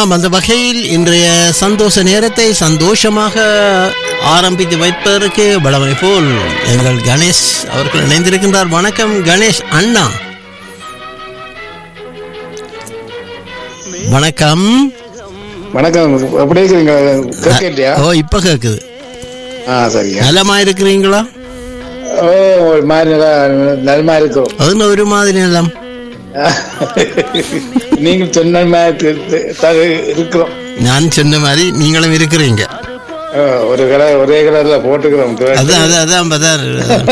ஆமாம் அந்த வகையில் இன்றைய சந்தோஷ நேரத்தை சந்தோஷமாக ஆரம்பித்து வைப்பதற்கு வளமை போல் எங்கள் கணேஷ் அவர்கள் இணைந்திருக்கின்றார் வணக்கம் கணேஷ் அண்ணா வணக்கம் வணக்கம் எப்படி இருக்கிறீங்க கேட்கலையா ஓ இப்ப கேக்குது ஆ சரிங்க நலமா இருக்கிறீங்களா ஓ ஒரு மாதிரி நல்லா நலமா இருக்கும் அதுன்னு ஒரு மாதிரி நலம் நீங்கள் சொன்ன மாதிரி தி- தி- த- இருக்கிறோம் நான் சொன்ன மாதிரி நீங்களும் இருக்கிறீங்க ஆ, ஒரு கலர் ஒரே கலர்ல போட்டுக்கிறோம் அதான் அதான் அதான் அதான்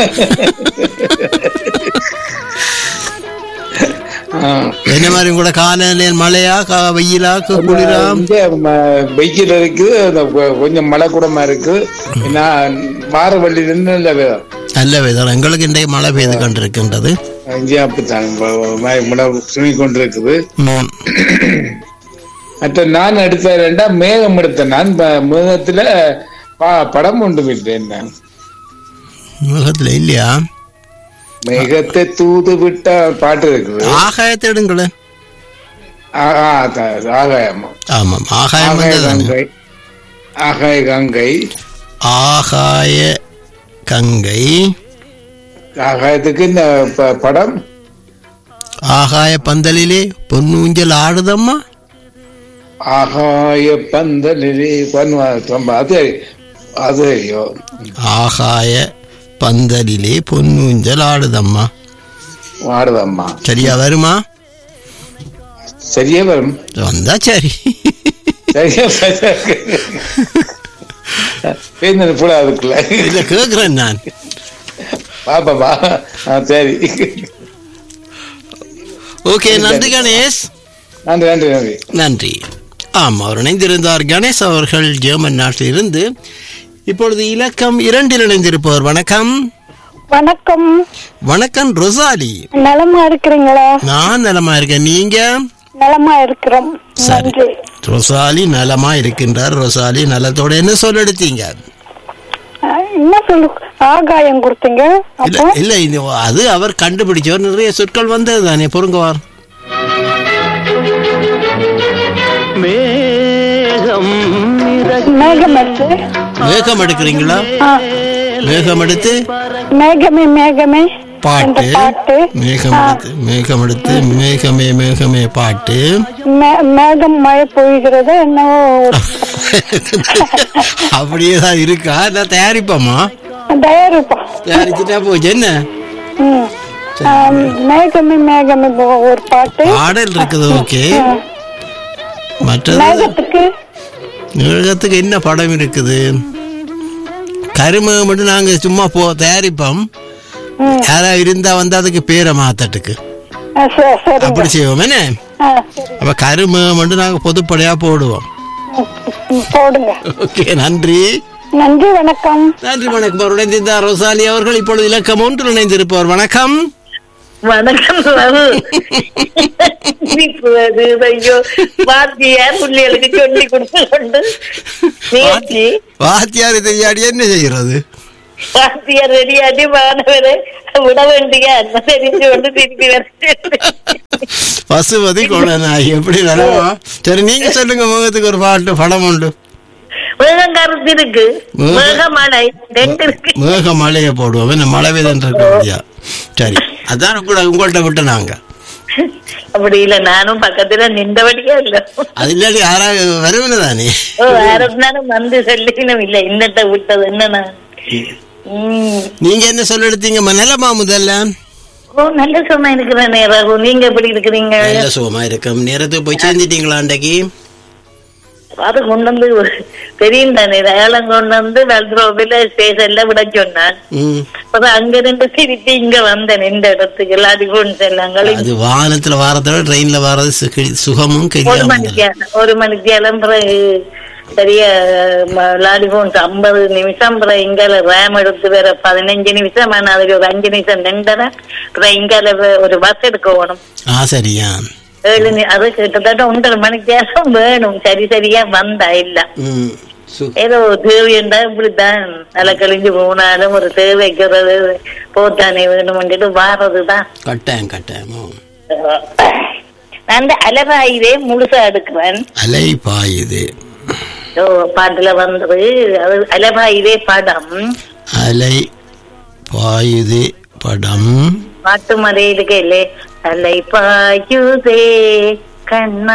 ஆ. என்ன மாதிரி கூட காலையில மழையா கா வெயிலா கு- குளிரா இங்க ம- வெயில் இருக்கு அந்த கொ- கொஞ்சம் மழை கூடமா இருக்கு நான் வார வள்ளி இருந்து நல்ல வேதம் நல்ல வேதம் எங்களுக்கு இன்றைய மழை பெய்து கொண்டிருக்கின்றது இங்கே அப்படித்தான் வ- வ- மழை மழை சுமி கொண்டிருக்குது ம். மற்ற நான் எடுத்த ரெண்டா மேகம் எடுத்தேன் நான் ப- மேகத்துல ப- படம் ஒன்று விட்டேன் நான் முகத்துல இல்லையா மேகத்தை தூது விட்ட பாட்டு இருக்குது ஆகாயத்தை எடுங்களேன் ஆ- ஆ, த- ஆகாயம் ஆமாம் ஆகாயம் ஆகாய வந்ததானே கங்கை ஆகாய கங்கை ஆகாய கங்கை ஆகாயத்துக்கு இந்த ப- படம் ஆகாய பந்தலிலே பொன்னூஞ்சல் ஆடுதம்மா ஆகாய பந்தலிலே பண்ணுவா ரொம்ப அது அது ஐயோ ஆகாய பந்தலிலே பொன்னூஞ்சல் ஆடுதம்மா ஆடுதம்மா சரியா வருமா சரியா வரும் வந்தா சரி சரியா பேருந்து கூட அதுக்குள்ள இல்ல கேக்குறேன் நான் பாப்பா பா ஆ, சரி ஓகே நன்றி கணேஷ் நன்றி நன்றி நன்றி நன்றி ஆம் அவர் இணைந்திருந்தார் கணேஷ் அவர்கள் ஜெர்மன் நாட்டில் இருந்து இப்பொழுது இலக்கம் இரண்டில் இணைந்திருப்பவர் வணக்கம் வணக்கம் வணக்கம் ரொசாலி நலமா இருக்கிறீங்களா நான் நலமா இருக்கேன் நீங்க நலமா இருக்கிறோம் சரி நன்றி ரொசாலி நலமா இருக்கின்றார் ரொசாலி நலத்தோட என்ன சொல்ல எடுத்தீங்க அஹ், என்ன சொல்லு ஆகாயம் கொடுத்தீங்க இல்ல அப்போ இல்ல இது அது அவர் கண்டுபிடிச்சவர் நிறைய சொற்கள் வந்தது தானே பொறுங்கவார் மேகம் எடுத்து மேகம் எடுக்கிறீங்களா ஆ, மேகம் எடுத்து மேகமே மேகமே பாட்டு இந்த பாட்டு மேகம் எடுத்து மேகம் எடுத்து மேகமே மேகமே பாட்டு மே- மேகம் மழை பொழிகிறது என்னவோ ஒரு- அப்படியே தான் இருக்கா நான் தயாரிப்போமா தயாரிப்பா தயாரிச்சுட்டா போச்சு என்ன ம். ஆ, மேகமே மேகமே போ- ஒரு பாட்டு பாடல் இருக்குது ஓகே ஆ. மற்றது மேகத்துக்கு நிகழகத்துக்கு என்ன படம் இருக்குது கருமகம் மட்டும் நாங்க சும்மா போ தயாரிப்போம் ம். யாராவது இருந்தா வந்து அதுக்கு பேரை மாத்தட்டுக்கு ஆ, சரி, சரிங்க அப்படி செய்வோம் என்ன ஆ, சரி அப்ப கருமகம் மட்டும் நாங்க பொதுப்படையா போடுவோம் ம், போடுங்க ஓகே நன்றி நன்றி வணக்கம் நன்றி வணக்கம் அவருடன் இணைந்திருந்தார் ரோசாலி அவர்கள் இப்பொழுது இலக்கம் ஒன்றில் இணைந்திருப்பவர் வணக்கம் வணக்கம் ரகு சிரிப்பு வருது. ஐயோ வாத்தியார் பிள்ளைகளுக்கு சொல்லி கொடுத்து கொண்டு நிகழ்ச்சி வாத்தியார் தெரியாடி என்ன செய்யறது வாத்தியார் ரெடியாடி மாணவரை விட வேண்டிய அன்னை தெரிஞ்சு கொண்டு திருப்பி வருது பசுபதி கொடநாய் எப்படி நலமா சரி நீங்க சொல்லுங்க முகத்துக்கு ஒரு பாட்டு படம் உண்டு மேகம் கருத்து இருக்கு மேகம். மேகமலை ரெண்டு இருக்கு மேக மழையை போடுவோம் என்ன மழை வேதன் இருக்க முடியா சரி அதான் கூட உங்கள்கிட்ட விட்டு நாங்க அப்படி இல்ல நானும் பக்கத்துல நின்றபடியா இல்ல அது இல்லாட்டி யாராவது வருவன தானே ஓ வேற இருந்தாலும் வந்து சொல்லிக்கணும் இல்ல இன்னத்தை விட்டது என்ன உம் நீங்க என்ன சொல்ல எடுத்தீங்க நிலமா முதல்ல ஓ நல்ல சும்மா இருக்கிறேன் ரகு நீங்க எப்படி இருக்கிறீங்க நல்ல சுகமா இருக்கும் நேரத்துக்கு போய் சேர்ந்துட்டீங்களா அன்றைக்கு அது கொண்டு வந்து தெரியும் தானே ஏலம் கொண்டு வந்து வெல்ரோபில ஸ்டேஷன்ல விட சொன்னான் ம் அப்பதான் அங்க இருந்து திருப்பி இங்க வந்தேன் இந்த இடத்துக்கு லாடிபோன் செல்லாங்களும் அது வாகனத்துல வாரத்தோட ட்ரெயின்ல வாரது சுக- சுகமும் ஒரு கிடையாது மணிக்கு ஒரு மணிக்கு பிறகு பெரிய லாடிபோன்ஸ் ஐம்பது நிமிஷம் அப்புறம் இங்கால ரேம் எடுத்து வேற பதினஞ்சு நிமிஷம் ஆனா அதுக்கு ஒரு அஞ்சு நிமிஷம் நின்றன அப்புறம் இங்கால வே- ஒரு பஸ் எடுக்க போகணும் ஆ சரியா ஏழு நி- அது கிட்டத்தட்ட ஒன்றரை மணிக்கு நேரம் வேணும் சரி சரியா வந்தா இல்ல ம் சு- ஏதோ ஒரு தேவை இருந்தா இப்படித்தான் நல்லா கழிஞ்சு போனாலும் ஒரு தேவைக்கிறது போத்தானே வேணும்னுட்டு வாரதுதான் கட்டாயம் கட்டாயம் ம். நான் அந்த அலராயிலே முழுசா எடுக்கிறேன் அலை பாயுது ஓ, பாட்டுல வந்தது அது அலராயிலே படம் அலை பாயுது படம் பாட்டு மறையிலுக்கு இல்லே அலை பாயுதே கண்ணா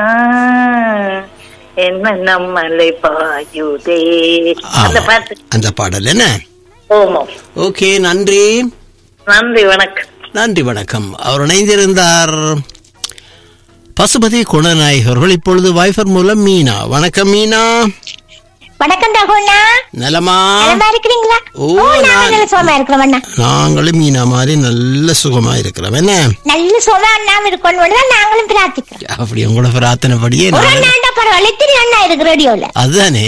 என்ன நம்மலை பாயுதே அந்த ஆமா. பாட்டு அந்த பாடல் என்ன ஓமோ ஓகே நன்றி நன்றி வணக்கம் நன்றி வணக்கம் அவர் இணைந்திருந்தார் பசுபதி குணநாயகர்கள் இப்பொழுது வைஃபர் மூலம் மீனா வணக்கம் மீனா வணக்கம் ரகுண்ணா நலமா நலமா இருக்கிறீங்களா ஓ, ஓ நான்- நாங்க நல்ல சுகமா இருக்கிறோம் அண்ணா நாங்களும் மீனா மாதிரி நல்ல சுகமா இருக்கிறோம் என்ன நல்ல சுகமா அண்ணாவும் இருக்கணும் தான் நாங்களும் பிரார்த்திக்கிறோம் அப்படி உங்களோட பிரார்த்தனைப்படியே ஒரு நான் அண்ணா பரவாயில்ல எத்தனை அண்ணா இருக்கு ரேடியோல அதுதானே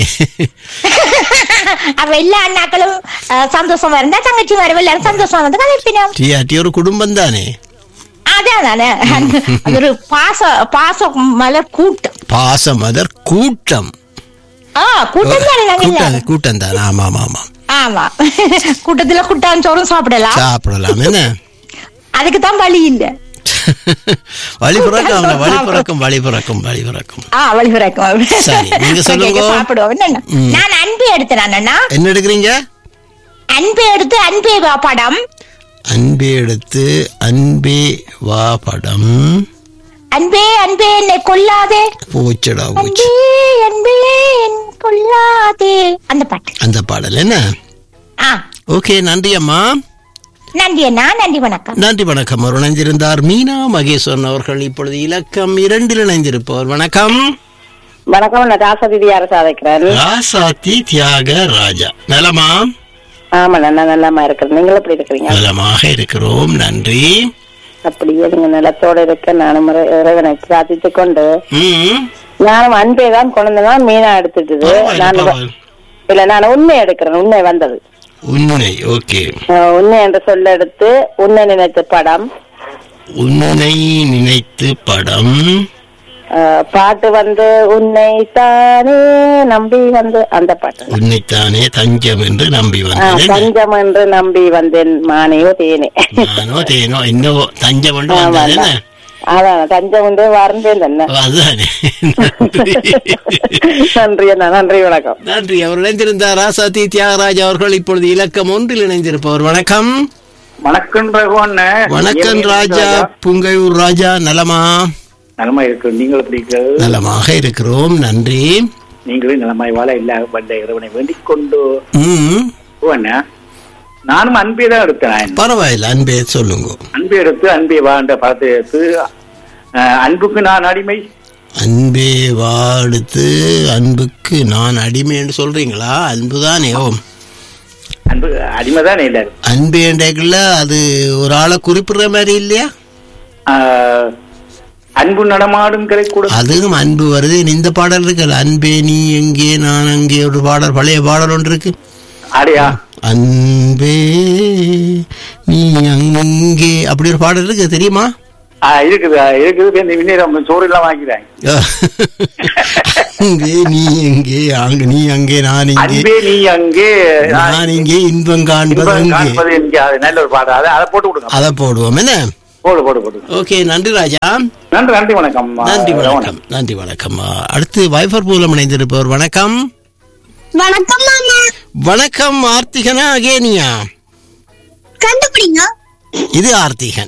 அப்ப எல்லா அண்ணாக்களும் அஹ், சந்தோஷமா இருந்தா தங்கச்சி வரும் எல்லாரும் சந்தோஷமா வந்து கதைப்பினோம் டிஆர்டி ஒரு குடும்பம் தானே அதான் தானே அது ஒரு பாச பாச மலர் கூட்டம் பாசமதர் கூட்டம் ஆ கூட்டம் தானே நாங்க கூட்டம் எல்லாரும். கூட்டம் தானே ஆமா ஆமா ஆமா ஆமா கூட்டத்துல குட்டான் சோறும் சாப்பிடலாம் சாப்பிடலாம் என்ன அதுக்கு தான் வழி இல்ல வழி பிறக்கும் அவங்க வழி பிறக்கும் வழி பிறக்கும் வழி பிறக்கும் ஆ வழி பிறக்கும் சரி, நீங்க சொல்லுங்க. Okay, சாப்பிடுவோம் என்னண்ணா? ம். நான் அன்பு எடுத்தேன் அண்ணா என்ன எடுக்கிறீங்க அன்பு எடுத்து அன்பே வா படம் அன்பே எடுத்து அன்பே வா படம் அன்பே அன்பே என்னை கொல்லாதே போச்சடா போச்சு அன்பே அன்பே என் கொல்லாதே அந்த பாட்டு அந்த பாடல் என்ன ஆ ஓகே நன்றி அம்மா நன்றி அண்ணா நன்றி வணக்கம் நன்றி வணக்கம் அவர் இணைந்திருந்தார் மீனா மகேஸ்வரன் அவர்கள் இப்பொழுது இலக்கம் இரண்டில் இணைந்திருப்பவர் வணக்கம் வணக்கம் நான் ராசதிதி அரசு அழைக்கிறேன் ராசாத்தி தியாக ராஜா நலமா ஆமா நான் நலமா இருக்கிறேன் நீங்களும் எப்படி இருக்கிறீங்க நலமாக இருக்கிறோம் நன்றி அப்படியே நீங்க நிலத்தோட இருக்க நானும் இறை- இறைவனை பிரார்த்தித்து கொண்டு ம் நானும் அன்பே தான் கொண்டு மீனா எடுத்துட்டுது பரவாயில்ல, நான் பரவாயில்ல. இல்ல நான் உண்மை எடுக்கிறேன் உண்மை வந்தது உண்மை ஓகே அஹ், உண்மை என்ற சொல்ல எடுத்து உண்மை நினைத்த படம் உன்னை நினைத்து படம் அஹ், பாட்டு வந்து உன்னை தானே நம்பி வந்து அந்த பாட்டு உன்னைத்தானே தஞ்சம் என்று நம்பி ஆஹ், வந்தேன் தஞ்சம் என்று நம்பி வந்தேன் மானையோ தேனே நானோ தேனோ என்னவோ தஞ்சம் என்று ஆமா, வந்தது என்ன அதான் தஞ்சம் வந்து வரந்தேன் தானே அதுதானே நன்றி அண்ணா நன்றி வணக்கம் நன்றி அவர் இணைந்திருந்தார் ராசாத்தி தியாகராஜ் அவர்கள் இப்பொழுது இலக்கம் ஒன்றில் இணைந்திருப்பவர் வணக்கம் வணக்கம் ரகுவண்ண வணக்கம் ராஜா புங்கையூர் ராஜா நலமா நலமா இருக்கு நீங்கள் எப்படி இருக்கிறது நலமாக இருக்கிறோம் நன்றி நீங்களும் நலமாய் வாழ எல்லா வந்த இறைவனை வேண்டிக் கொண்டு ம் போன நானும் அன்பே தான் எடுத்தேன் பரவாயில்ல அன்பே சொல்லுங்க அன்பே எடுத்து அன்பே வாழ்ந்த படத்தை எடுத்து அஹ், அன்புக்கு நான் அடிமை அன்பே வாடுத்து அன்புக்கு நான் அடிமை என்று சொல்றீங்களா அன்புதானே ஓம் அன்பு அடிமை தான் எல்லாரும் அன்பு என்றைக்குள்ள அது ஒரு ஆளை குறிப்பிடுற மாதிரி இல்லையா அஹ், அன்பு நடமாடும் கலை கூட அதுவும் அன்பு வருது இந்த பாடல் இருக்குல்ல அன்பே நீ எங்கே நான் அங்கே ஒரு பாடல் பழைய பாடல் ஒன்று இருக்கு ஆடையா அன்பே நீ அங்கே அப்படி ஒரு பாடல் இருக்கு தெரியுமா ஆஹ் இருக்குது ஆஹ் இருக்குது இந்த விண்ணேரம் சோறு எல்லாம் வாங்கிறாங்க அங்கே நீ எங்கே அங்க நீ அங்கே நான் இங்கே அன்பே நீ அங்கே நான் இங்கே இன்பம் காண்பது இன்பம் அங்கே காண்பது என்க அது நல்ல ஒரு பாட்டு அதை அதை போட்டு கொடுங்க அதை போடுவோம் என்ன போடு போடு போடு ஓகே நன்றி ராஜா நன்றி நன்றி வணக்கம் நன்றி வணக்கம் நன்றி வணக்கம் அடுத்து வைஃபர் மூலம் இணைந்திருப்பவர் வணக்கம் வணக்கம் மாமா வணக்கம் ஆர்த்திகனா அகேனியா கண்டுபிடிங்க இது ஆர்த்திகன்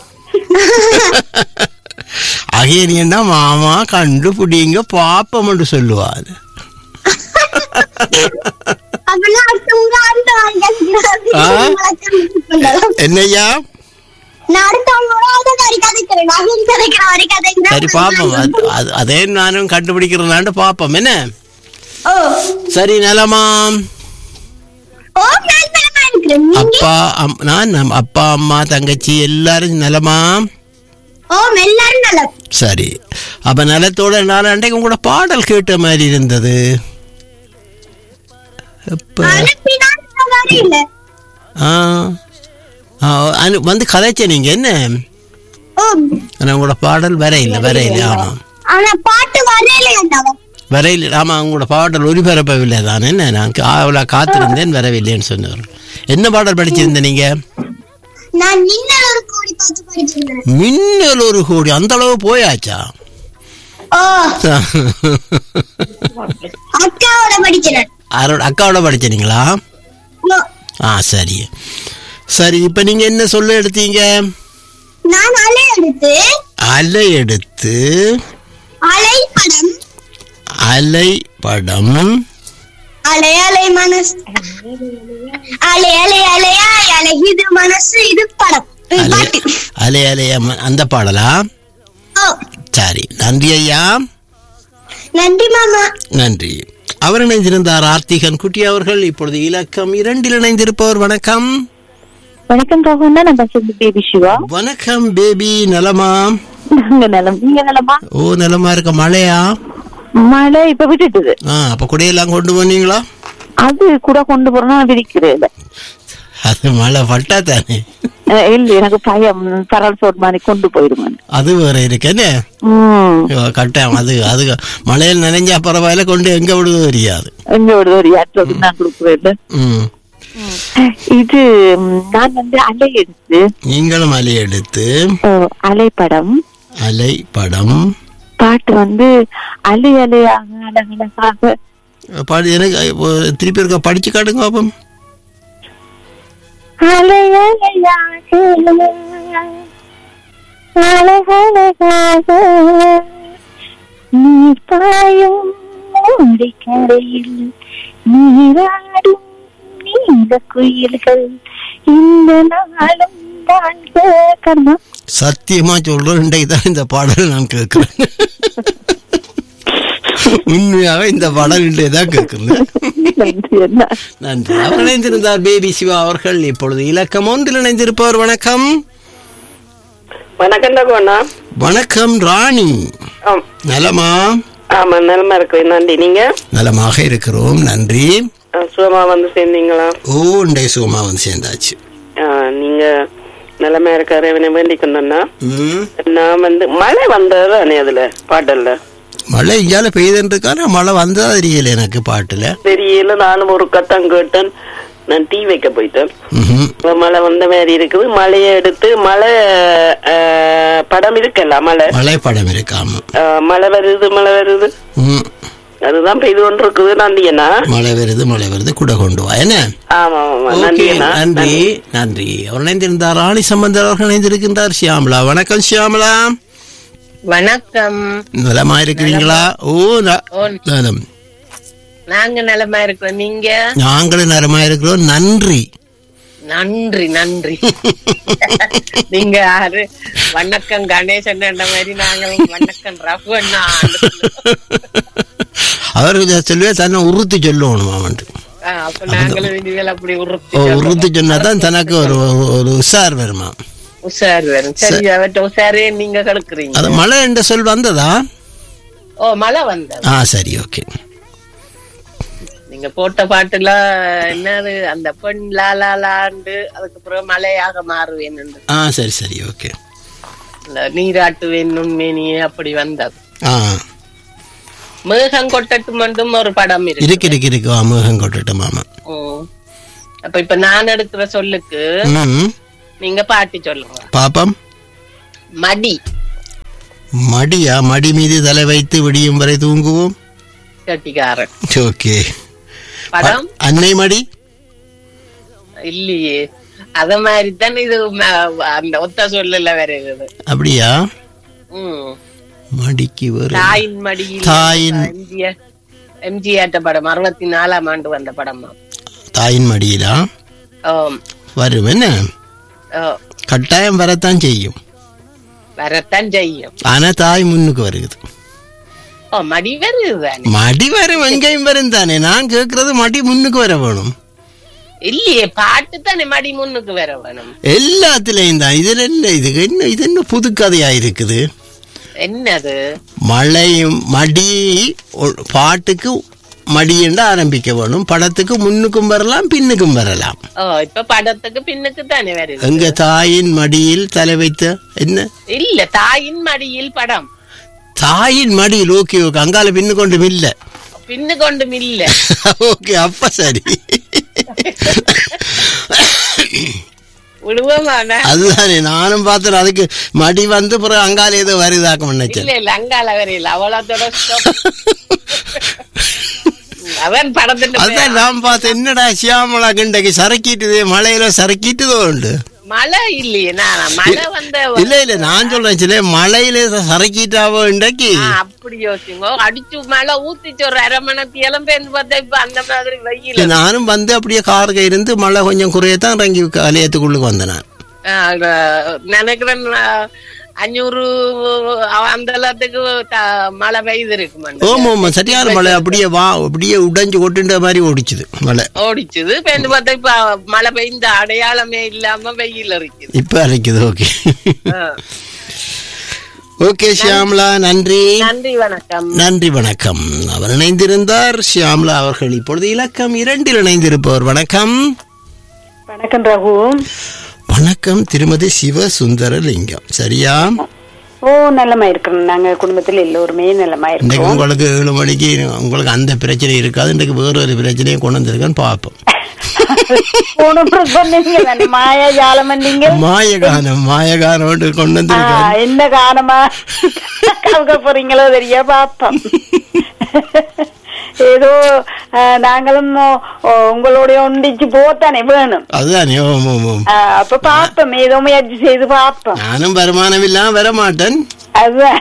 அகேனியன்னா மாமா கண்டுபிடிங்க பாப்பம் என்று சொல்லுவார் ஆ? என்னய்யா சரி பாப்போம் அது- அது- அதே நானும் கண்டுபிடிக்கிறேனாண்டு பாப்போம் என்ன சரி நலமா அப்பா அம்- நான் நம் அப்பா அம்மா தங்கச்சி எல்லாரும் நலமா சரி அப்ப நலத்தோட நான் அன்றைக்கு உங்களோட பாடல் கேட்ட மாதிரி இருந்தது எப்ப ஆ ஆ, அனு- வந்து கதைச்ச நீங்க என்ன ஆனா உங்களோட பாடல் வர இல்லை வர இல்லை ஆமா ஆனா பாட்டு வரலையா வரையில் ஆமா உங்களோட பாடல் ஒளிபரப்பவில்லை தான் என்ன நான் அவ்வளோ காத்திருந்தேன் வரவில்லைன்னு சொன்னவர் என்ன பாடல் படிச்சிருந்த நீங்க நான் நீங்கள் ஒரு ஒரு கோடி பார்த்து படிச்சிருந்தேன் மின்னல் ஒரு கோடி அந்த அளவு போயாச்சா ஓ அக்காவோட படிக்கிறேன் யாரோட அக்காவோட படிச்சீங்களா ஓ, ஆ சரி சரி இப்போ நீங்க என்ன சொல்ல எடுத்தீங்க நான் அலை எடுத்து அலை எடுத்து அலை படம் அலை படம் அலை அலை மனசு அலை அலை அலையாய் அலையுது மனசு இது படம் இது அலை பாட்டு அலை அலைய ம- அந்த பாடலா ஓ சரி நன்றி ஐயா நன்றி மாமா நன்றி அவர் இணைந்திருந்தார் ஆர்த்திகன் குட்டி அவர்கள் இப்பொழுது இலக்கம் இரண்டில் இணைந்திருப்பவர் வணக்கம் வணக்கம் ராகுல்னா நான் பசந்த் பேபி சிவா வணக்கம் பேபி நலமா நாங்க நலம் நீங்க நலமா ஓ நலமா இருக்க மழையா மழை இப்ப விட்டுட்டுது ஆ அப்ப குடையெல்லாம் கொண்டு போனீங்களா அது கூட கொண்டு போறோம்னா விரிக்கிறேன் அது மழை பட்டா தானே இல்ல எனக்கு பயம் பரல் சோட் மாதிரி கொண்டு போயிருவேன் அது வேற இருக்கு என்ன உம் ஐயோ, கட்டாயம் அது அது மழையில் நனைஞ்சா பரவாயில்ல கொண்டு எங்க விடுவது தெரியாது எங்க விடுது ஒரு யாத்திரை நான் கொடுக்குறேன் ம் இது ம், நான் வந்து அலை எடுத்து நீங்களும் அலை எடுத்து அஹ், அலைப்படம் அலை படம் பாட்டு வந்து அலை அலையாக அழகழகாக பாடி எனக்கு இப்போ திருப்பி இருக்க படிச்சு காட்டுங்க பாப்போம் அலை அலையாக அழகழகாக நீர் பாயும் மூடிக்கரையில் நீராடும் நீல குயில்கள் இந்த நாளும் தான் கர்மா சத்தியமா சொல்றேன் இன்றைக்கு தான் இந்த பாடல் நான் கேட்கிறேன் உண்மையாக இந்த பாடல் இன்றைக்கு தான் கேட்கிறேன் நன்றி என்ன நன்றி அவர் இணைந்திருந்தார் பேபி சிவா அவர்கள் இப்பொழுது இலக்கம் ஒன்றில் இணைந்திருப்பவர் வணக்கம் வணக்கம் தகுவண்ணா வணக்கம் ராணி ஆம் நலமா ஆமா நிலமா இருக்கிறேன் நன்றி நீங்க நலமாக இருக்கிறோம் நன்றி ஆ, சுகமா வந்து சேர்ந்தீங்களா ஓ இன்றைய சுகமா வந்து சேர்ந்தாச்சு ஆ, நீங்க நிலமா இருக்க இறைவனை வேண்டிக் கொண்டோன்னா ம் நான் வந்து மழை வந்தது தானே அதுல பாடல்ல மழை இங்கால பெய்துன்றிருக்காரு மழை வந்ததா தெரியல எனக்கு பாட்டுல தெரியல நானும் ஒரு கட்டம் கேட்டேன் நான் டீ வைக்க போயிட்டேன் ம்ஹும். இப்ப மழை வந்த மாதிரி இருக்குது மழையை எடுத்து மழை ஆ, படம் இருக்குல்ல மழை மழை படம் இருக்காம ஆ, மழை வருது மழை வருது ம் அதுதான் பெய்து கொண்டு இருக்குது நன்றியண்ணா மழை வருது மழை வருது கூட கொண்டு வா என்ன ஆமா ஆமா ஓகே நன்றியண்ணா நன்றி நன்றி அவர் இணைந்திருந்தார் ராணி சம்பந்தர் அவர்கள் இணைந்திருக்கின்றார் ஷியாமலா வணக்கம் ஷியாமலா வணக்கம் நலமா இருக்கிறீங்களா ஓ ந- ஓ, நலம் நாங்க நலமா இருக்கிறோம் நீங்க நாங்களும் நலமா இருக்கிறோம் நன்றி நன்றி நன்றி நீங்க யாரு வணக்கம் கணேசன் மாதிரி நாங்கள் வணக்கம் ரகு அண்ணா அவர் சொல்லுவே தன்னை உறுத்தி சொல்லணும் அவன் ஆ, அப்ப நாங்களும் இனிமேல் அப்படி உறுத்தி ஓ சொல்றோம். உறுத்தி சொன்னாதான் தனக்கு ஒரு ஒரு உஷார் வருமா உஷார் வரும் சரி அவற்ற உஷாரே நீங்க கலக்குறீங்க அது மழை என்ற சொல் வந்ததா ஓ மழை வந்தது ஆ சரி ஓகே நீங்க போட்ட பாட்டுல என்னது அந்த பெண் லா லா லாண்டு அதுக்கப்புறம் மழையாக மாறுவேன் என்று ஆ சரி சரி ஓகே இந்த நீராட்டுவேன் நுண்மேனியே அப்படி வந்தது ஆ மேகம் கொட்டட்டு மட்டும் ஒரு படம் இருக்கு இருக்கு இருக்கு இருக்கு ஆ, மேகம் கொட்டுட்டு மாமா ம். அப்ப இப்ப நான் எடுக்கிற சொல்லுக்கு ம் நீங்க பாட்டி சொல்லுங்க பாப்பம் மடி மடியா மடி மீது தலை வைத்து விடியும் வரை தூங்குவோம் கட்டிக்காரன் ஓகே படம் அன்னை மடி இல்லையே அத மாதிரி தானே இது ம- அந்த ஒத்த சொல்லல வருகிறது அப்படியா ம். மடிக்கு வரும் தாயின் மடியில் தாயின் எம்ஜிஆர் எம்ஜிஆர்ட்ட படம் அறுபத்தி நாலாம் ஆண்டு வந்த படம் தாயின் மடியிலா வரும் என்ன கட்டாயம் வரத்தான் செய்யும் வரத்தான் செய்யும் ஆனா தாய் முன்னுக்கு வருகுது ஓ மடி வருதுதானே மடி வரும் எங்கேயும் வரும் தானே நான் கேட்கறது மடி முன்னுக்கு வர வேணும் இல்லையே பாட்டு தானே மடி முன்னுக்கு வர வேணும் எல்லாத்துலயும் தான் இதுல இல்ல இது என்ன இது என்ன புது கதையா இருக்குது என்னது மழையும் மடி ஒ- பாட்டுக்கு மடியண்டு ஆரம்பிக்க வேணும் படத்துக்கு முன்னுக்கும் வரலாம் பின்னுக்கும் வரலாம் ஓ இப்ப படத்துக்கு பின்னுக்கு தானே வருது எங்க தாயின் மடியில் தலை வைத்த என்ன இல்ல தாயின் மடியில் படம் தாயின் மடியில் ஓகே ஓகே அங்கால பின்னு கொண்டும் இல்ல பின்னு கொண்டும் இல்ல ஓகே அப்ப சரி விடுவோமா அதுதானே நானும் பார்த்தேன் அதுக்கு மடி வந்து பிறகு அங்கால ஏதோ வருதாக்க நினைச்சேன் இல்ல இல்ல அங்கால வரையில அவ்வளோத்தோட stop. அவன் படத்துல அதான் நான் பார்த்தேன் என்னடா சியாமலா கிண்டக்கு சரக்கிட்டுது மழையில சரக்கிட்டுதோ உண்டு மழை இல்லையே நான் மழை வந்த இல்ல இல்ல நான் சொல்றேன் சில மழையில சரக்கிட்டாவோ இன்றைக்கு ஆ, அப்படி யோசிங்க அடிச்சு மழை ஊத்திச்சு ஒரு அரை மணி நேரம் பேருந்து பார்த்தா இப்ப அந்த மாதிரி வெயில் இல்ல, நானும் வந்து அப்படியே காருக்கு இருந்து மழை கொஞ்சம் குறையத்தான் இறங்கி கலையத்துக்குள்ளுக்கு வந்தேன் நான் நினைக்கிறேன் நான் அஞ்சூறு அந்த எல்லாத்துக்கு த- மழை பெய்து இருக்கு ஓமா ஓமா சரியான மழை அப்படியே வா அப்படியே உடைஞ்சு கொட்டுன்ற மாதிரி ஓடிச்சுது மழை ஓடிச்சுது பேருந்து பார்த்தா இப்ப மழை பெய்ந்த அடையாளமே இல்லாம வெயில் இருக்குது இப்ப அரைக்குது ஓகே ஆ. ஓகே ஷியாம்லா நன்றி நன்றி வணக்கம் நன்றி வணக்கம் அவர் இணைந்திருந்தார் ஷியாம்லா அவர்கள் இப்பொழுது இலக்கம் இரண்டில் இணைந்திருப்பவர் வணக்கம் வணக்கம் ரகு வணக்கம் திருமதி சிவ சுந்தரலிங்கம் சரியா ஓ நல்லமா இருக்கிறோம் நாங்க குடும்பத்துல எல்லோருமே நல்லமா இன்னைக்கு இருக்கோம் உங்களுக்கு ஏழு மணிக்கு உங்களுக்கு அந்த பிரச்சனை இருக்காது இன்றைக்கு வேற ஒரு பிரச்சனையை கொண்டு வந்திருக்கேன்னு பார்ப்போம் போன சொன்னீங்க தானே மாயா ஜாலம் நீங்க மாயகானம் மாயகானம் கொண்டு வந்திருக்காரு என்ன காரணமா கவுக்க போறீங்களோ தெரிய பாப்போம் ஏதோ ஆ, நாங்களும் ஓ, உங்களோட ஒண்டிச்சு போத்தானே வேணும் அதுதானே ஓம் ஓம் ஓம் ஆ, அப்ப பாப்போம் ஏதோ முயற்சி செய்து பாப்போம் நானும் வருமானம் இல்லாம வர மாட்டேன் அதுதான்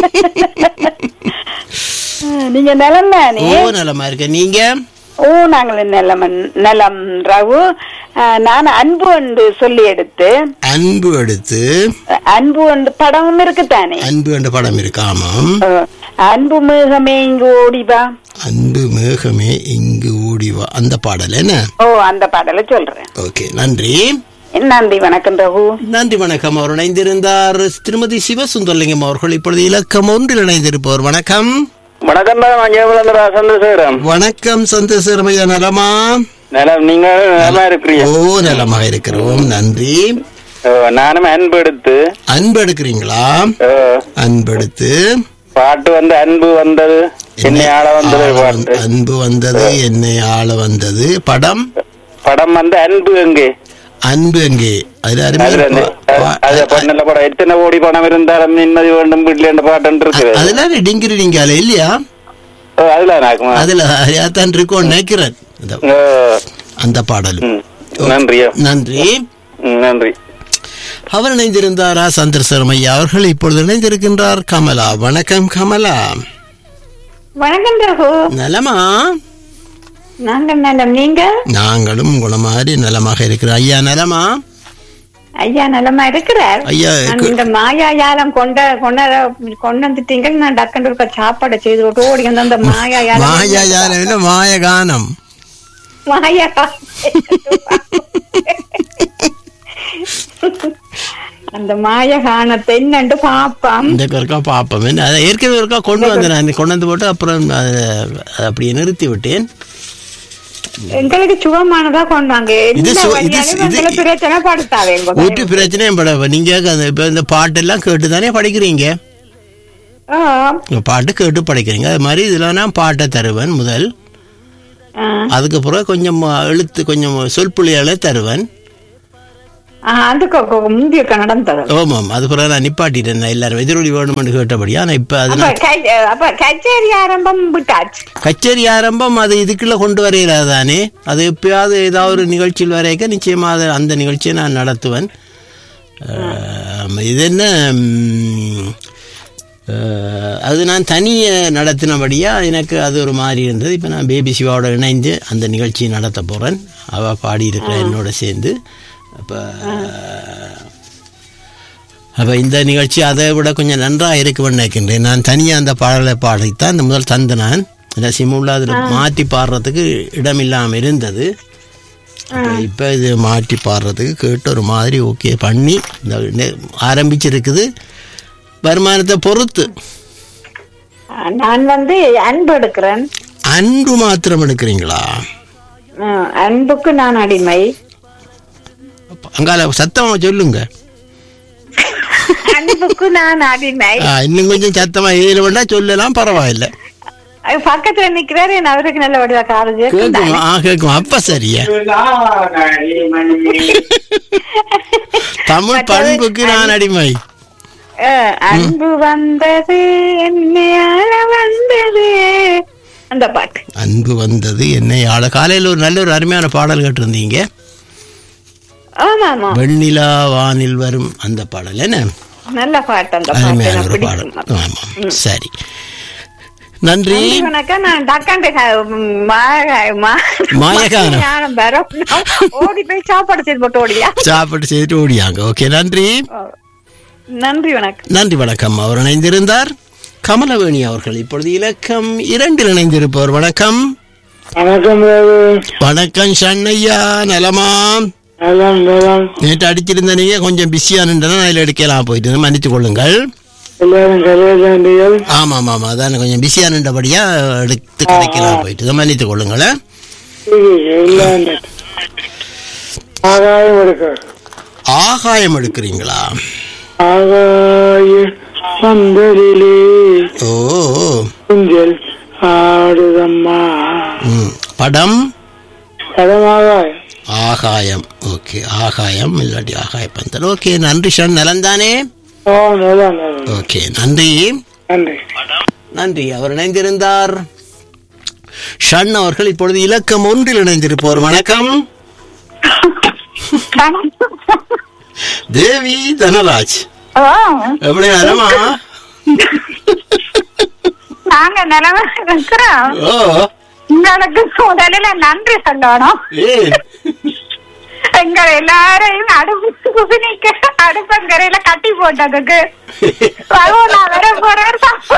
நீங்க நிலம் தானே ஓ நலமா இருக்க நீங்க ஓ நாங்கள் நிலம் நிலம் ரகு ஆ, நான் அன்பு என்று சொல்லி எடுத்து அன்பு எடுத்து அன்பு என்று படமும் இருக்குதானே அன்பு என்ற படம் இருக்கு ஆமாம் ஆ, அன்பு மிகமே இங்கு ஓடிவா அன்பு மேகமே இங்கு ஓடி வா அந்த பாடல் என்ன ஓ அந்த பாடலை சொல்றேன் ஓகே நன்றி நன்றி வணக்கம் ரகு நன்றி வணக்கம் அவர் இணைந்திருந்தார் திருமதி சிவசுந்தரலிங்கம் அவர்கள் இப்பொழுது இலக்கம் ஒன்றில் இணைந்திருப்பவர் வணக்கம் வணக்கம் நான் ஜெயபலந்தரா சந்திரசேகரன் வணக்கம் சந்தோஷமையா நலமா நலம் நீங்க நலமா இருக்கிறீங்க ஓ நலமாக இருக்கிறோம் நன்றி ஓ, நானும் அன்பு எடுத்து அன்பு எடுக்கிறீங்களா ஓ, அன்பெடுத்து பாட்டு வந்து அன்பு வந்தது என்னை ஆள வந்தது ஆள பாட்டு வந்து- அன்பு வந்தது என்னை ஆள வந்தது படம் படம் வந்து அன்பு எங்கே அன்பு எங்கே அதுல அருமையா அதுல அந்த- பா- அது பண்ணல படம் எத்தனை கோடி பணம் இருந்தாலும் நிம்மதி வேண்டும் வீட்டுல என்ற பாட்டு இருக்குது அதுல டிங்கிரி டிங்கால இல்லையா ஓ, அதுல நாக்குமா அதுல தான் இருக்கும் நினைக்கிறேன் அந்த- ஓ, அந்த பாடல் ம், நன்றி நன்றி ம், நன்றி அவர் இணைந்திருந்தாரா சந்திரசரம் ஐயா அவர்கள் இப்பொழுது இணைந்திருக்கின்றார் கமலா வணக்கம் கமலா வணக்கம் ரகு நலமா நாங்க நலம் நீங்க நாங்களும் உங்களை மாதிரி நலமாக இருக்கிறோம் ஐயா நலமா ஐயா நலமா இருக்கிறார் ஐயா, நான் இந்த மாயா யாலம் கொண்ட கொண்ட கொண்டு வந்துட்டீங்க நான் டக்குன்னு இருக்க சாப்பாடை செய்து விட்டு ஓடி வந்து அந்த மாயா யாலம் மாயா யாரும் இல்ல மாய கானம் மாயா அந்த மாய காணத்தை என்னண்டு பாப்போம் இந்த ஒருக்கா பார்ப்போம் என்ன அதை ஏற்கனவே ஒருக்கா கொண்டு வந்தேன் நான் கொண்டு வந்து போட்டு அப்புறம் அதை அதை அப்படியே நிறுத்தி விட்டேன் எங்களுக்கு சுகமானதா கொண்டாங்க இது எந்த சு- இது வழியாலும் சு- இது- எங்களை பிரச்சனை படுத்தாவே ஒரு பிரச்சனையும் பட நீங்க அந்த இப்ப இந்த பாட்டெல்லாம் கேட்டு தானே படிக்கிறீங்க பாட்டு கேட்டு படிக்கிறீங்க அது மாதிரி இதுல நான் பாட்டை தருவேன் முதல் அதுக்கப்புறம் கொஞ்சம் எழுத்து கொஞ்சம் சொற்புள்ளியால தருவேன் அந்த முந்திய நடந்தது ஆமாம் அது பிறகு நான் நிப்பாட்டிட்டேன் நான் எல்லாரும் எதிரொலி வேணுமென்று கேட்டபடியா நான் இப்ப அது அப்ப கை- அப்ப கச்சேரி ஆரம்பம் விட்டாச்சு கச்சேரி ஆரம்பம் அது இதுக்குள்ள கொண்டு வரையில தானே அது எப்பயாவது ஏதாவது ஒரு நிகழ்ச்சியில் வரைக்க நிச்சயமா அது அந்த நிகழ்ச்சியை நான் நடத்துவேன் அஹ், இது என்ன ம், அஹ், அது நான் தனியே நடத்தினபடியா எனக்கு அது ஒரு மாதிரி இருந்தது இப்போ நான் பேபி சிவாவோட இணைந்து அந்த நிகழ்ச்சியை நடத்த போகிறேன் அவள் பாடியிருக்கிற என்னோட சேர்ந்து அப்போ அப்போ இந்த நிகழ்ச்சி அதை விட கொஞ்சம் நன்றாக இருக்குமென்னு நினைக்கின்றேன் நான் தனியாக அந்த பாடலை பாடித்தான் இந்த முதல் தந்த நான் அந்த சிமுள்ள அதில் மாற்றி பாடுறதுக்கு இடம் இல்லாமல் இருந்தது அப்ப இப்போ இது மாற்றி பாடுறதுக்கு கேட்டு ஒரு மாதிரி ஓகே பண்ணி இந்த நெ- ஆரம்பிச்சிருக்குது வருமானத்தை பொறுத்து நான் வந்து அன்பு எடுக்கிறேன் அன்பு மாத்திரம் எடுக்கிறீங்களா அஹ், அன்புக்கு நான் அடிமை அங்கால சத்தமாக சொல்லுங்க அன்புக்கு நான் அடிமை ஆ, இன்னும் கொஞ்சம் சத்தமாக ஏழு வேண்டா சொல்லலாம் பரவாயில்லை அது பக்கத்துல நிக்கிறாரு என்ன அவருக்கு நல்ல வடிவா காது கேட்கும் ஆ கேட்கும் அப்ப சரியா தமிழ் பண்புக்கு நான் அடிமை அஹ், அன்பு வந்தது என்னையால வந்தது அந்த பாட்டு அன்பு வந்தது என்னை ஆள காலையில் ஒரு நல்ல ஒரு அருமையான பாடல் கேட்டிருந்தீங்க ஆமா ஆமா வெண்ணிலா வானில் வரும் அந்த பாடல் என்ன நல்ல பாட்டு அந்த பாட்டு அருமையான எனக்கு ஒரு பாடல் பிடிக்கும் ஆமாம் சரி நன்றி நன்றி வணக்கம் நான் டக்காண்டு மாயகானம். ஓடி போய் சாப்பாடு செய்து போட்டு ஓடியா சாப்பிட்டு செய்துட்டு ஓடியாங்க ஓகே நன்றி நன்றி வணக்கம் நன்றி வணக்கம் அவர் இணைந்திருந்தார் கமலவேணி அவர்கள் இப்பொழுது இலக்கம் இரண்டில் இணைந்திருப்பவர் வணக்கம் வணக்கம் பாபு வணக்கம் ஷண்ணையா நலமா நலம் நலம் நேற்று அடிச்சிருந்த நீங்க கொஞ்சம் பிஸியா நின்றனா அதில் எடுக்கலாம் போயிட்டு மன்னித்துக் கொள்ளுங்கள் எல்லாரும் கலையாண்டிகள் ஆமா ஆமா ஆமா அதான் கொஞ்சம் பிஸியா நின்றபடியா எடுத்து கிடைக்கலாம் போயிட்டு மன்னித்துக் கொள்ளுங்கள் இல்லாண்ட ஆகாயம் எடுக்க ஆகாயம் எடுக்கிறீங்களா ஆகாய பந்தலிலே ஓ குஞ்சல் ஆடுதம்மா ம். படம் படமாகாயம் ஆகாயம் ஓகே ஆகாயம் இல்லாட்டி ஆகாய பந்தல் ஓகே நன்றி ஷன் நலந்தானே ஓ நலம் நலம் ஓகே நன்றி நன்றி நன்றி அவர் இணைந்திருந்தார் ஷன் அவர்கள் இப்பொழுது இலக்கம் ஒன்றில் இணைந்திருப்போர் வணக்கம் தேவி தனராஜ் எப்படி நலமா நாங்க நிலவ இருக்கிறோம் ஓ உங்களுக்கு முதல்ல நன்றி சொல்லணும் ஏன் எங்க எல்லாரையும் அடுப்பு குபினிக்க அடுப்பங்கரையில கட்டி போட்டதுக்கு அதுவும் நான் வர போறேன்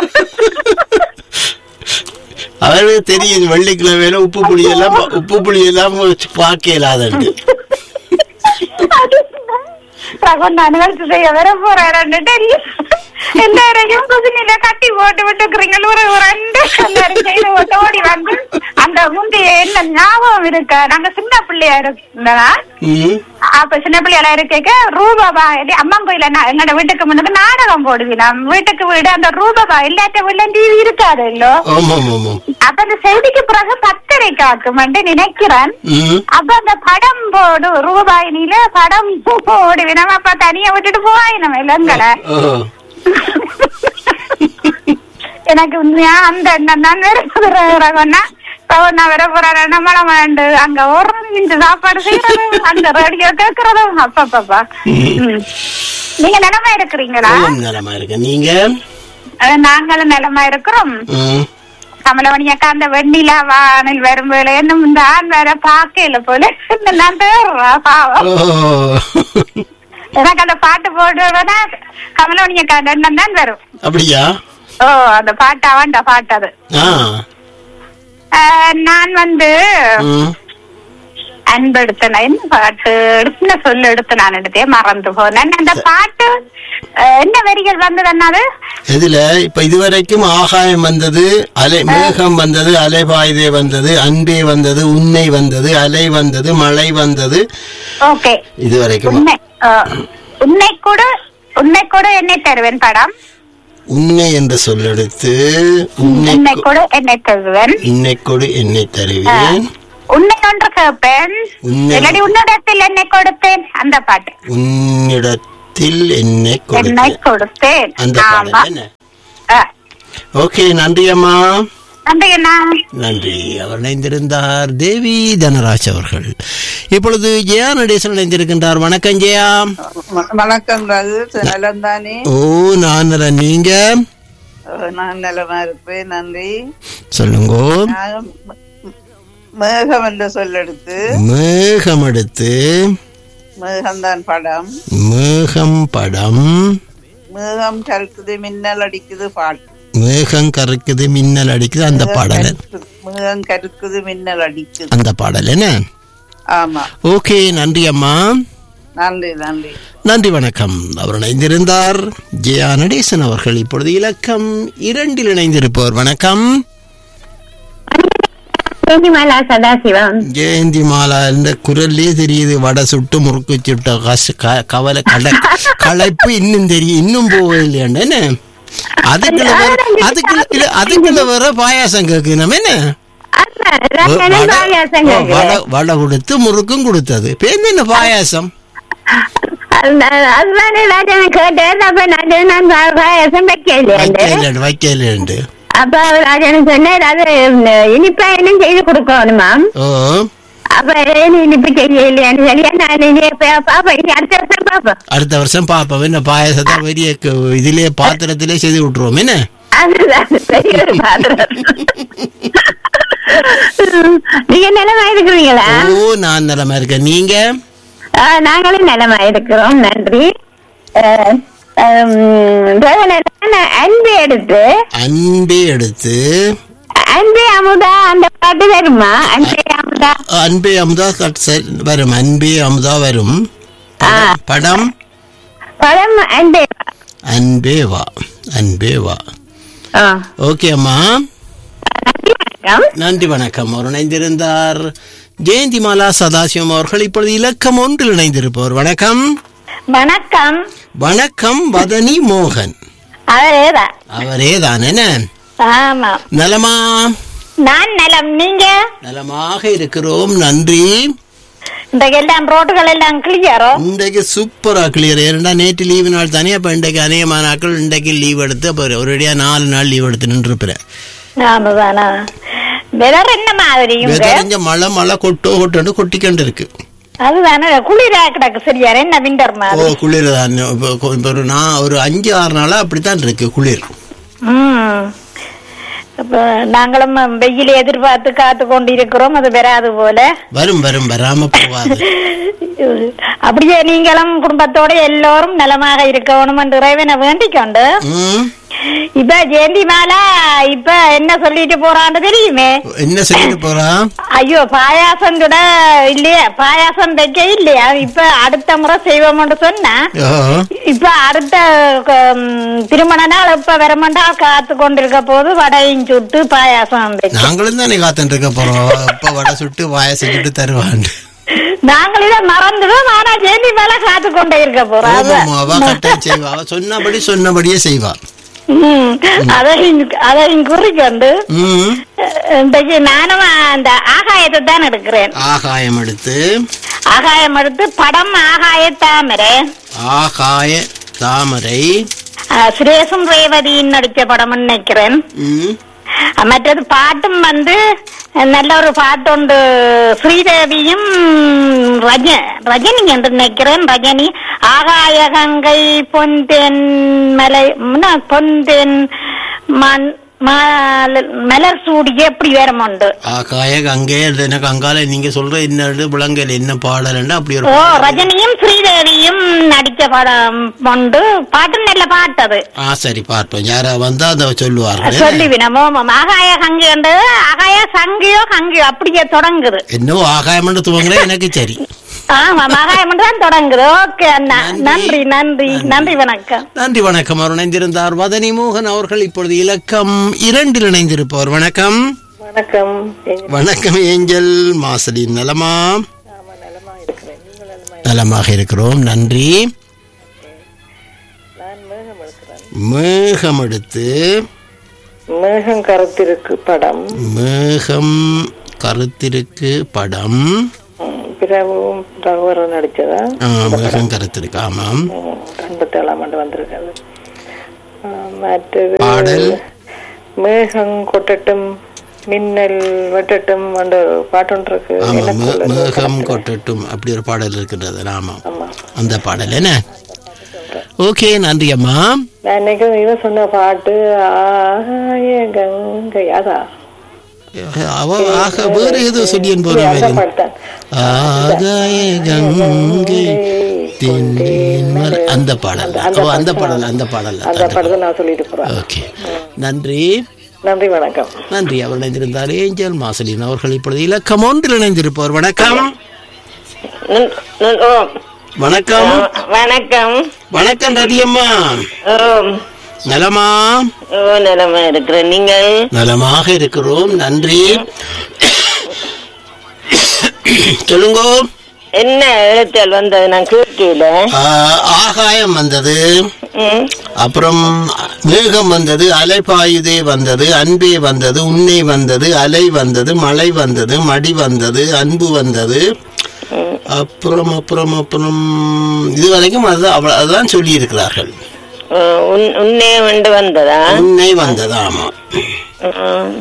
அவருக்கு தெரியும் வெள்ளிக்கிழமையில உப்பு புளி எல்லாம் உப்பு புளி எல்லாம் பார்க்க இல்லாதண்டு ரகுண்டா நிகழ்ச்சி செய்ய வர போறேன் தெரியும் எல்லாரையும் குசினில கட்டி போட்டு விட்டுக்கிறீங்க ஒரு ஒரு ரெண்டு எல்லாரும் செய்து போட்டு ஓடி வந்து அந்த முந்தைய என்ன ஞாபகம் இருக்கு நாங்க சின்ன பிள்ளையா இருந்ததா ம். அப்ப சின்ன பிள்ளையால இருக்க ரூபாபா அம்மன் கோயில நான் எங்கட வீட்டுக்கு முன்னுக்கு நாடகம் போடுவீங்க வீட்டுக்கு வீடு அந்த ரூபாபா இல்லாட்ட வீட்டுல டிவி இருக்காது இல்லோ ஆமாம் ஆமாம் அப்ப அந்த செய்திக்கு பிறகு பத்திரிக்கை ஆக்கும் நினைக்கிறேன் ம் அப்ப அந்த படம் போடு ரூபாயினில படம் போடுவினம் அப்ப தனியா விட்டுட்டு போயினம் இல்லங்கட ஓ எனக்கு உண்மையா அந்த எண்ணம் தான் வேறன்னா நான் வர போறேன் நம்மள வேண்டு அங்க ஒரு இன்ச்சு சாப்பாடு செய்யறது அந்த ரேடியோ கேக்குறதும் அப்பப்பா நீங்க நிலமா இருக்கிறீங்களா ஆமாம் நலமா இருக்கு நீங்க அஹ் நாங்களும் நிலமா இருக்கிறோம் ம் கமலமணி அக்கா அந்த வெண்ணிலா வானில் வரும் வேலை இன்னும் இந்த ஆண் வேற பாக்கல போல நான் தேடுறா பாவம் ஓ எனக்கு அந்த பாட்டு போடுறதுனா கமலமணி அக்கா அந்த எண்ணம் தான் வரும் அப்படியா ஓ அந்த பாட்டு அவன்டா பாட்டு அது ஆ அஹ் நான் வந்து ம் அன்பு எடுத்தேன் என்ன பாட்டு எடுத்துன சொல்லு எடுத்து நான் எடுத்தே மறந்து போனேன் அந்த பாட்டு அஹ், என்ன வரிகள் வந்தது என்னது இதுல இப்ப இதுவரைக்கும் ஆகாயம் வந்தது அலை மேகம் வந்தது அலைபாய்தே வந்தது அன்பே வந்தது உன்னை வந்தது அலை வந்தது மழை வந்தது ஓகே இதுவரைக்கும் உன்னை அஹ், உன்னை கூட உன்னை கூட என்னை தருவேன் படம் உன்னை என்ற சொல்லெடுத்து உன்னை உன்னை கூட என்னை தருவேன் உன்னை கொடு என்னை தருவேன் உன்னை ஒன்று கேட்பேன் உன்னை இல்லாட்டி உன்னிடத்தில் என்னை கொடுத்தேன் அந்த பாட்டு உன்னிடத்தில் என்னை என்னை கொடுத்தேன் கொடுத்தேன் அந்த ஆமா பாடல் என்ன அஹ், ஓகே நன்றி அம்மா நன்றி அண்ணா நன்றி அவர் இணைந்திருந்தார் தேவி தனராஜ் அவர்கள் இப்பொழுது ஜெயா நடேசன் இணைந்திருக்கின்றார் வணக்கம் ஜெயா வணக்கம் ரகு நலம் தானே ஓ நான் நலன். நீங்க நான் நலமா இருப்பேன் நன்றி சொல்லுங்க நான் மேகம் என்ற சொல்லெடுத்து மேகம் எடுத்து மேகம்தான் படம் மேகம் படம் மேகம் கருக்குது மின்னல் அடிக்குது பாட்டு மேகம் கறக்குது மின்னல் அடிக்குது அந்த பாடல் மேகம் கருக்குது மின்னல் அடிக்குது அந்த பாடல் என்ன ஆமா ஓகே நன்றி அம்மா நன்றி நன்றி நன்றி வணக்கம் அவர் இணைந்திருந்தார் ஜெயா நடேசன் அவர்கள் இப்பொழுது இலக்கம் இரண்டில் இணைந்திருப்பவர் வணக்கம் சேந்திமலா சதாசிவம் ஜெயந்தி மாலா இந்த குரல்லே தெரியுது வடை சுட்டு முறுக்கு சுட்ட கச க- கவலை கடை களைப்பு இன்னும் தெரியும் இன்னும் போகலையாண்டு என்ன அதுக்குள்ள வேற அதுக்குள்ள இல்ல அதுக்குள்ள வேற பாயாசம் கேட்கணும் என்ன ரசனும் பாயாசம் ஓ, கேக்குது. வடை வடை கொடுத்து முறுக்கும் கொடுத்தது இப்ப என்ன பாயாசம் அது- அதுதானே ராஜன் கேட்டேன் அப்ப நான் சொன்னேன், நான் பா- பாயாசம் வைக்கல வைக்கல வைக்கலண்டு அப்ப ராஜன் சொன்னார் அது இனிப்பா என்ன செய்து கொடுக்கணுமாம் ஓ அப்ப ஏன் இனிப்பு செய்யலையான்னு சொல்லி நான் இனி எப்ப பாப்பா இனி அடுத்த வருஷம் பாப்பா அடுத்த வருஷம் பாப்போம் என்ன பாயாசத்தை பெரிய க- இதுலயே பாத்திரத்திலே செய்து விட்டுருவோம் என்ன அதுதான் பெரிய ஒரு பாத்திரம் நீங்க நிலமா இருக்கிறீங்களா ஓ நான் நலமா இருக்கேன் நீங்க ஆ, நாங்களும் நலமா இருக்கிறோம் நன்றி அஹ், ஹம், தேவனேரன் அன்பு எடுத்து அன்பே எடுத்து அன்பே அமுதா அந்த பாட்டு வருமா அன்பே அமுதா அன்பே அமுதா கட் சரி, வரும் அன்பே அமுதா வரும் படம் படம் அன்பே அன்பே வா அன்பே வா ஆ. ஓகே அம்மா வணக்கம் நன்றி வணக்கம் அவர் இணைந்திருந்தார் ஜெயந்திமாலா சதாசிவம் அவர்கள் இப்பொழுது இலக்கம் ஒன்றில் இணைந்திருப்பவர் வணக்கம் வணக்கம் வணக்கம் வதனி மோகன் அவரேதான் அவரே தான் என்ன ஆமா நலமா நான் நலம் நீங்க நலமாக இருக்கிறோம் நன்றி இந்த எல்லாம் ரோடுகள் எல்லாம் கிளியரோ இன்றைக்கு சூப்பரா கிளியர் ஏன்னா நேற்று லீவு நாள் தானே அப்ப இன்றைக்கு அநேகமான நாட்கள் இன்றைக்கு லீவ் எடுத்து அப்ப ஒரேடியா நாலு நாள் லீவ் எடுத்து நின்றுப்பேன் ஆமாதானா வெதர் என்ன மாதிரி இங்க? வெதறிஞ்ச மழை மழை கொட்டோ கொட்டோன்னு கொட்டிக்கொண்டு இருக்கு அதுதானே குளிரா கிடக்கு சரியா என்ன விண்டர் ஓ மாதிரி குளிர் தான் இப்போ கொ- இப்போ ஒரு நான் ஒரு அஞ்சு ஆறு நாளா அப்படித்தான் இருக்கு குளிர் ம் அப்ப நாங்களும் வெயில் எதிர்பார்த்து காத்து கொண்டு இருக்கிறோம் அது வராது போல வரும் வரும் வராம போவாது அப்படியே நீங்களும் குடும்பத்தோட எல்லோரும் நலமாக இருக்கணும் என்று இறைவனை வேண்டிக் கொண்டு ம் இப்ப ஜெயந்தி மாலா இப்ப என்ன சொல்லிட்டு போறான்னு தெரியுமே என்ன சொல்லிட்டு போறா ஐயோ பாயாசம் கூட இல்லையா பாயாசம் வைக்க இல்லையா இப்ப அடுத்த முறை செய்வோம்னு சொன்னா ஓ, இப்ப அடுத்த ம், திருமண நாள் இப்ப வரமாட்டா காத்து கொண்டிருக்க போது வடையும் சுட்டு பாயாசம் வைக்க நாங்களும் தானே காத்துட்டு இருக்க போறோம் அப்ப வடை சுட்டு வாய செஞ்சுட்டு தருவான் நாங்கள் இதை மறந்துடும் ஆனா ஜெயந்தி மேல காத்து கொண்டே இருக்க போறோம் ஆமாம் அவ கட்டாயம் செய்வா அவ சொன்னபடி சொன்னபடியே செய்வா ம், அதையும் அதையும் குறிக்கொண்டு ம் இன்றைக்கு நானும் அந்த ஆகாயத்தை தான் எடுக்கிறேன் ஆகாயம் எடுத்து ஆகாயம் எடுத்து படம் ஆகாய தாமரை ஆகாய தாமரை ஆ, சுரேஷும் ரேவதியும் நடிச்ச படம் நினைக்கிறேன் ம் ஆ, மற்றது பாட்டும் வந்து நல்ல ஒரு பாட்டுண்டு ஸ்ரீதேவியும் ரஜ ரஜினி என்று நினைக்கிறேன் ரஜினி ஆகாய கங்கை பொந்தென் மலை முன்ன பொந்தென் மண் மல- மலர் சூடி எப்படி வேறமுண்டு ஆகாய கங்கை எனக்கு அங்கால நீங்க சொல்ற என்ன விளங்கல் என்ன பாடல்னா அப்படி ஒரு ஓ ரஜினியும் ஸ்ரீதேவியும் நடிச்ச படம் உண்டு பாட்டு நல்ல பாட்டு அது ஆ சரி பார்ப்போம் யாரா வந்தா அதை சொல்லுவார்கள் சொல்லிவினோம் ஆமாம் ஆகாய கங்கை உண்டு ஆகாய சங்கியோ கங்கியோ அப்படியே தொடங்குது என்னவோ ஆகாயம்னு துவங்குற எனக்கு சரி ஆமா ஆகாயம் தான் தொடங்குது ஓகே அண்ணா நன்றி நன்றி நன்றி வணக்கம் நன்றி வணக்கம் அவர் இணைந்திருந்தார் வதனி மோகன் அவர்கள் இப்பொழுது இலக்கம் இரண்டில் இணைந்திருப்பவர் வணக்கம் வணக்கம் வணக்கம் ஏஞ்சல் மாசலின் நலமா நலமாக இருக்கிறோம் நன்றி மேகம் எடுத்து மேகம் கருத்திருக்கு படம் மேகம் கருத்திருக்கு படம் ம், பிரபுவும் ரகுவரன் நடிச்சதா ஆ, மேகம் கருத்திருக்கு ஆமாம் எண்பத்தி ஏழாம் ஆண்டு வந்திருக்காது ஆ, மற்றது பாடல் மேகம் கொட்டட்டும் மின்னல் வெட்டட்டும் அந்த பாட்டு ஒன்று இருக்கு ஆமா மே- எனக்குள்ள மேகம் கொட்டட்டும் அப்படி ஒரு பாடல் இருக்கின்றது ஆமாம் அந்த பாடல் என்ன ஓகே நன்றி அம்மா நான் இன்னைக்கு இவன் சொன்ன பாட்டு ஆய கங்கை அதா அவ ஆக வேற ஏதோ சொல்லியன் போற அந்த மாதிரி பாட்டு தான் ஆகாய கங்கை தென்னின் மலை. அந்த பாடல் ஓ, அந்த பாடல் அந்த பாடல் அந்த பாட்டு தான் நான் சொல்லிட்டு போறேன் ஓகே நன்றி நன்றி வணக்கம் நன்றி அவர் இணைந்திருந்தார் ஏஞ்சல் மாசலின் அவர்கள் இப்பொழுது இலக்கம் ஒன்றில் இணைந்திருப்பவர் வணக்கம் வணக்கம் வணக்கம் வணக்கம் ரதியம்மா ஓ நலமா ஓ நலமா இருக்கிறேன் நீங்கள் நலமாக இருக்கிறோம் நன்றி சொல்லுங்க என்ன எழுத்தல் வந்தது நான் கேட்கல ஆஹ், ஆகாயம் வந்தது ம். அப்புறம் மேகம் வந்தது அலைபாயுதே வந்தது அன்பே வந்தது உன்னை வந்தது அலை வந்தது மழை வந்தது மடி வந்தது அன்பு வந்தது அப்புறம் அப்புறம் அப்புறம் இது வரைக்கும் அதுதான் அவ்வளவு- அதுதான் சொல்லி இருக்கிறார்கள் அஹ், உன்- உன்னே வந்து வந்ததா உன்னை வந்தது ஆமா ம்.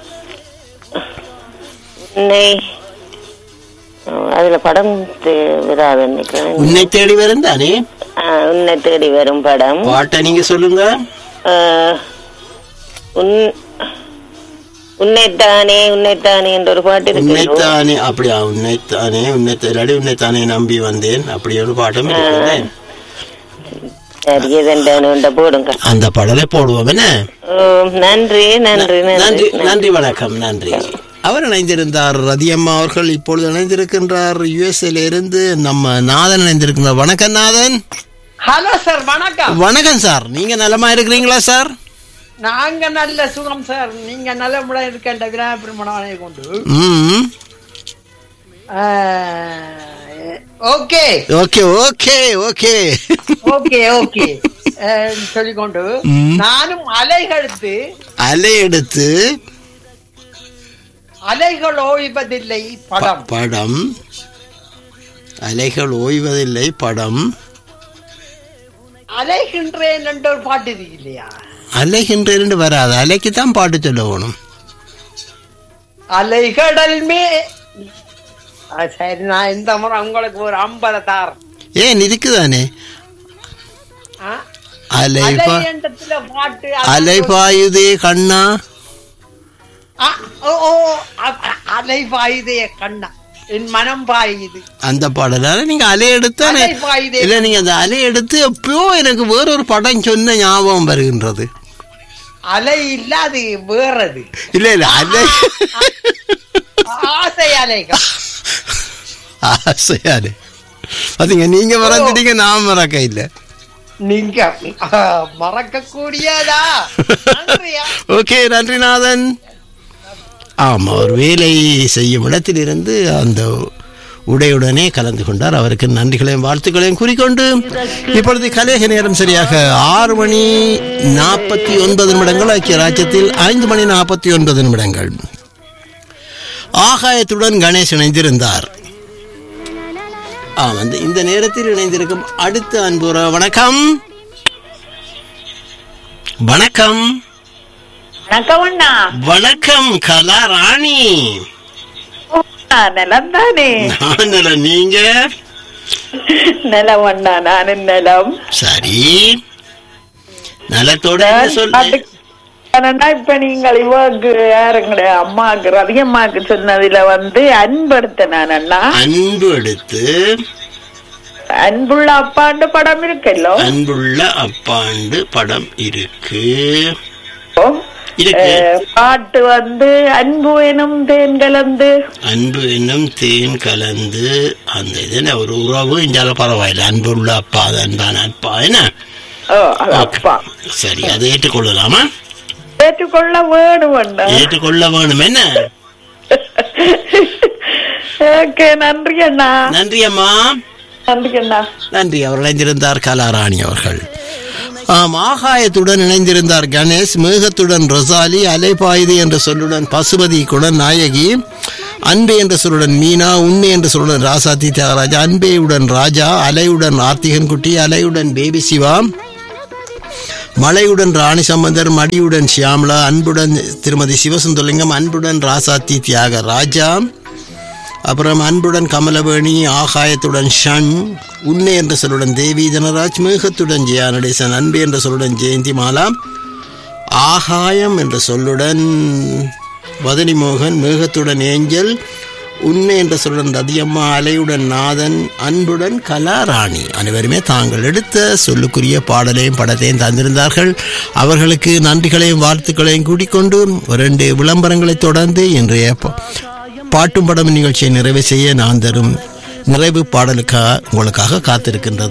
உன்னை அஹ், அதுல படம் தெ- வராது நினைக்கிறேன் உன்னை தேடி வரும் தானே அஹ், உன்னை தேடி வரும் படம் பாட்டை நீங்க சொல்லுங்க அஹ், உன் உன்னைத்தானே உன்னைத்தானே என்ற ஒரு பாட்டு இருக்கு உன்னைத்தானே அப்படியா உன்னைத்தானே உன்னை இல்லாடி உன்னைத்தானே நம்பி வந்தேன் அப்படி ஒரு பாட்டும் இருக்குது சரி எதென்றானு போடுங்க அந்த பாடலை போடுவோம் என்ன ஓ, நன்றி நன்றி நன்றி நன்றி நன்றி வணக்கம் நன்றி அவர் இணைந்திருந்தார் ரதியம்மா அவர்கள் இப்பொழுது இணைந்திருக்கின்றார் யுஎஸ்ஏல இருந்து நம்ம நாதன் இணைந்திருக்கின்றார் வணக்கம் நாதன் ஹலோ சார் வணக்கம் வணக்கம் சார் நீங்க நலமா இருக்கிறீங்களா சார் நாங்க நல்ல சுகம் சார் நீங்க நல்ல முறை இருக்கின்ற விநாயகர் மனவனை கொண்டு ம் okay okay okay okay okay okay சொல்லிக்கொண்டு ம். நானும் அலைகளுக்கு அலை எடுத்து அலைகள் ஓய்வதில்லை படம் படம் அலைகள் ஓய்வதில்லை படம் அலைகின்றேன் என்ற ஒரு பாட்டு இருக்கு இல்லையா அலைகின்றேன்னு வராது அலைக்கு தான் பாட்டு சொல்ல வேணும் அலைகடல் மே ஆ, சரி நான் இந்த முறை உங்களுக்கு ஒரு ஐம்பதை தாரேன் ஏன் இருக்குதானே ஆ? அலை அலை பா- என்றத்துல பாட்டு அலை பாயுதே கண்ணா ஆ, ஓ ஓ, அ- அ- அலை பாயுதே கண்ணா என் மனம் பாயுது அந்த பாடலால நீங்க அலை எடுத்தானே அலை பாயுதே. இல்ல நீங்க அந்த அலை எடுத்து எப்பயோ எனக்கு வேறொரு படம் சொன்ன ஞாபகம் வருகின்றது அலை இல்ல அது வேறது இல்ல இல்ல அலை ஆசை அலைகள் ஆசையாரு பாத்தீங்க நீங்க மறந்துட்டீங்க நான் மறக்க இல்ல நீங்க ஆ, மறக்கக்கூடியதா நன்றியா ஓகே நன்றிநாதன் ஆமா ஒரு வேலை செய்யும் இடத்திலிருந்து அந்த உடையுடனே கலந்து கொண்டார் அவருக்கு நன்றிகளையும் வாழ்த்துக்களையும் கூறிக்கொண்டு இப்பொழுது கலேக நேரம் சரியாக ஆறு மணி நாற்பத்தி ஒன்பது நிமிடங்கள் ஐக்கிய ராஜ்யத்தில் ஐந்து மணி நாற்பத்தி ஒன்பது நிமிடங்கள் ஆகாயத்துடன் கணேஷ் இணைந்திருந்தார் ஆம் அந்த இந்த நேரத்தில் இணைந்திருக்கும் அடுத்த அன்புற வணக்கம் வணக்கம் வணக்கம் அண்ணா வணக்கம் கலா ராணி நிலம் தானே நான் நலம், நீங்க நிலம் அண்ணா நானும் நிலம் சரி நலத்தோட என்ன சொல்லு ஆனா இப்ப நீங்கள் இவக்கு யாருங்களே அம்மாக்கு ரதியம்மாக்கு சொன்னதுல வந்து அன்படுத்த நான் அண்ணா அன்பு எடுத்து அன்புள்ள அப்பாண்டு படம் இருக்கல்லோ அன்புள்ள அப்பாண்டு படம் இருக்கு இருக்கு அஹ், பாட்டு வந்து அன்பு எனும் தேன் கலந்து அன்பு என்னும் தேன் கலந்து அந்த இதுல ஒரு உறவு இஞ்சால பரவாயில்ல அன்புள்ள அப்பா அது அன்பான அப்பா என்ன ஓ அது அப்பா சரி அதை ஏற்றுக்கொள்ளலாமா ஏற்றுக்கொள்ள வேணும் அண்ணா ஏற்றுக்கொள்ள வேணும் என்ன ஓகே நன்றி அண்ணா நன்றி அம்மா நன்றி அண்ணா நன்றி அவர் இணைந்திருந்தார் கலாராணி அவர்கள் ஆம் ஆகாயத்துடன் இணைந்திருந்தார் கணேஷ் மேகத்துடன் ரொசாலி அலைபாயுது என்ற சொல்லுடன் பசுபதி குடன் நாயகி அன்பே என்ற சொல்லுடன் மீனா உண்மை என்ற சொல்லுடன் ராசாத்தி தியாகராஜா அன்பேயுடன் ராஜா அலையுடன் ஆர்த்திகன் குட்டி அலையுடன் பேபி சிவா மலையுடன் ராணி சம்பந்தர் மடியுடன் ஷியாம்லா அன்புடன் திருமதி சிவசுந்தரலிங்கம் அன்புடன் ராசாத்தி தியாக ராஜா அப்புறம் அன்புடன் கமலவேணி ஆகாயத்துடன் ஷண் உன்னை என்ற சொல்லுடன் தேவி தனராஜ் மேகத்துடன் ஜெயா நடேசன் அன்பு என்ற சொல்லுடன் ஜெயந்தி மாலா ஆகாயம் என்ற சொல்லுடன் வதனி மோகன் மேகத்துடன் ஏஞ்சல் உன்னை என்ற சொல்லுடன் ரதியம்மா அலையுடன் நாதன் அன்புடன் கலாராணி அனைவருமே தாங்கள் எடுத்த சொல்லுக்குரிய பாடலையும் படத்தையும் தந்திருந்தார்கள் அவர்களுக்கு நன்றிகளையும் வாழ்த்துக்களையும் கூட்டிக்கொண்டு இரண்டு விளம்பரங்களை தொடர்ந்து இன்றைய ப- பாட்டும் படம் நிகழ்ச்சியை நிறைவு செய்ய நான் தரும் நிறைவு பாடலுக்காக உங்களுக்காக காத்திருக்கின்றது